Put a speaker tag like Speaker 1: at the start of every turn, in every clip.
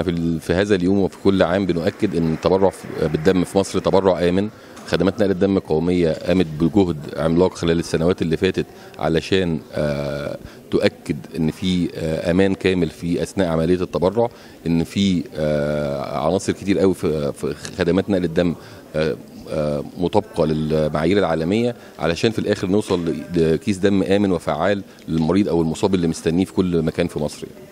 Speaker 1: في, ال- في هذا اليوم وفي كل عام بنؤكد ان التبرع في- بالدم في مصر تبرع امن خدمات نقل الدم القوميه قامت بجهد عملاق خلال السنوات اللي فاتت علشان آه، تؤكد ان في آه، امان كامل في اثناء عمليه التبرع ان في آه، عناصر كتير قوي في في خدمات نقل الدم آه، آه، مطابقه للمعايير العالميه علشان في الاخر نوصل ل- لكيس دم امن وفعال للمريض او المصاب اللي مستنيه في كل مكان في مصر يعني.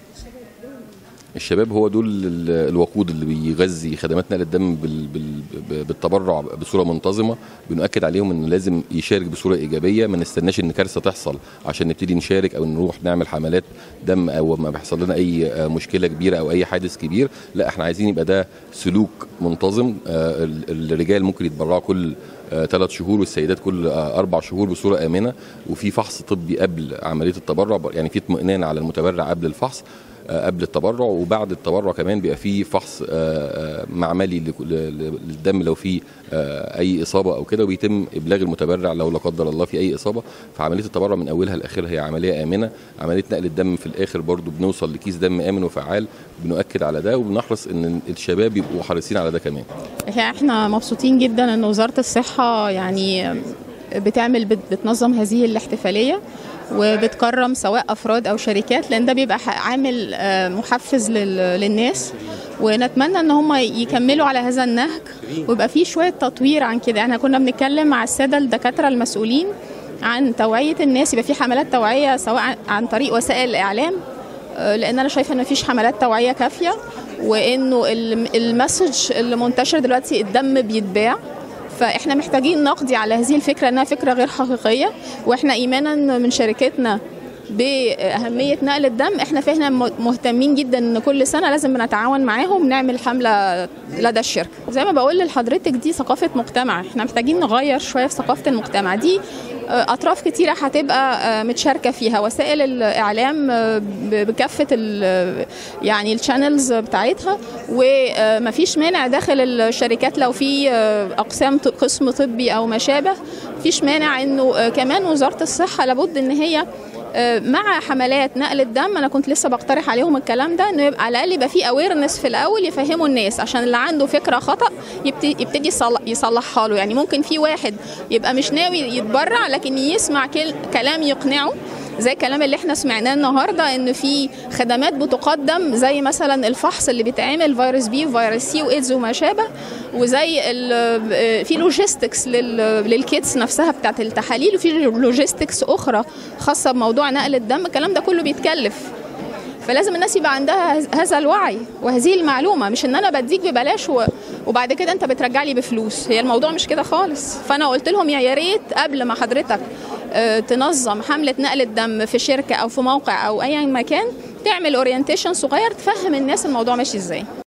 Speaker 1: الشباب هو دول ال- الوقود اللي بيغذي خدمات نقل الدم بال- بال- بالتبرع بصوره منتظمه بنؤكد عليهم انه لازم يشارك بصوره ايجابيه ما نستناش ان كارثه تحصل عشان نبتدي نشارك او نروح نعمل حملات دم او ما بيحصل لنا اي آه، مشكله كبيره او اي حادث كبير لا احنا عايزين يبقى ده سلوك منتظم آه، ال- الرجال ممكن يتبرعوا كل ثلاث شهور والسيدات كل آه، اربع شهور بصوره امنه وفي فحص طبي قبل عمليه التبرع يعني في اطمئنان على المتبرع قبل الفحص آه، قبل التبرع وبعد التبرع كمان بيبقى في فحص آه، آه، معملي لك- ل- ل- للدم لو في آه، اي اصابه او كده وبيتم ابلاغ المتبرع لو لا قدر الله في اي اصابه فعمليه التبرع من اولها لاخرها هي عمليه امنه عمليه نقل الدم في الاخر برضو بنوصل لكيس دم امن وفعال بنؤكد على ده وبنحرص ان الشباب يبقوا حريصين على ده كمان
Speaker 2: احنا مبسوطين جدا ان وزاره الصحه يعني بتعمل بت- بتنظم هذه الاحتفاليه وبتكرم سواء افراد او شركات لان ده بيبقى ح- عامل آه، محفز لل- للناس ونتمنى ان هم يكملوا على هذا النهج ويبقى فيه شويه تطوير عن كده احنا كنا بنتكلم مع الساده الدكاتره المسؤولين عن توعيه الناس يبقى في حملات توعيه سواء عن طريق وسائل الاعلام آه، لان انا شايفه ان مفيش حملات توعيه كافيه وانه الم- المسج اللي منتشر دلوقتي الدم بيتباع فاحنا محتاجين نقضي على هذه الفكره انها فكره غير حقيقيه واحنا ايمانا من شركتنا باهميه نقل الدم احنا فاحنا م- مهتمين جدا ان كل سنه لازم نتعاون معاهم نعمل حمله لدى الشركه زي ما بقول لحضرتك دي ثقافه مجتمع احنا محتاجين نغير شويه في ثقافه المجتمع دي آه، اطراف كتيره هتبقى آه، متشاركه فيها وسائل الاعلام آه، ب- بكافه ال- يعني الشانلز بتاعتها ومفيش مانع داخل الشركات لو في آه، اقسام ط- قسم طبي او ما شابه مفيش مانع انه آه، كمان وزاره الصحه لابد ان هي آه، مع حملات نقل الدم انا كنت لسه بقترح عليهم الكلام ده انه يبقى على الاقل يبقى في اويرنس في الاول يفهموا الناس عشان اللي عنده فكره خطا يبتدي, يبتدي يصلح يصلحها له يعني ممكن في واحد يبقى مش ناوي يتبرع لكن يسمع كل كلام يقنعه زي الكلام اللي احنا سمعناه النهارده ان في خدمات بتقدم زي مثلا الفحص اللي بيتعمل فيروس بي وفيروس سي وايدز وما شابه وزي ال- في لوجيستكس للكيتس نفسها بتاعت التحاليل وفي لوجيستكس اخرى خاصه بموضوع نقل الدم الكلام ده كله بيتكلف فلازم الناس يبقى عندها هز- هذا الوعي وهذه المعلومه مش ان انا بديك ببلاش و... وبعد كده انت بترجع لي بفلوس هي الموضوع مش كده خالص فانا قلت لهم يا يا ريت قبل ما حضرتك آه، تنظم حمله نقل الدم في شركه او في موقع او اي مكان تعمل اورينتيشن صغير تفهم الناس الموضوع ماشي ازاي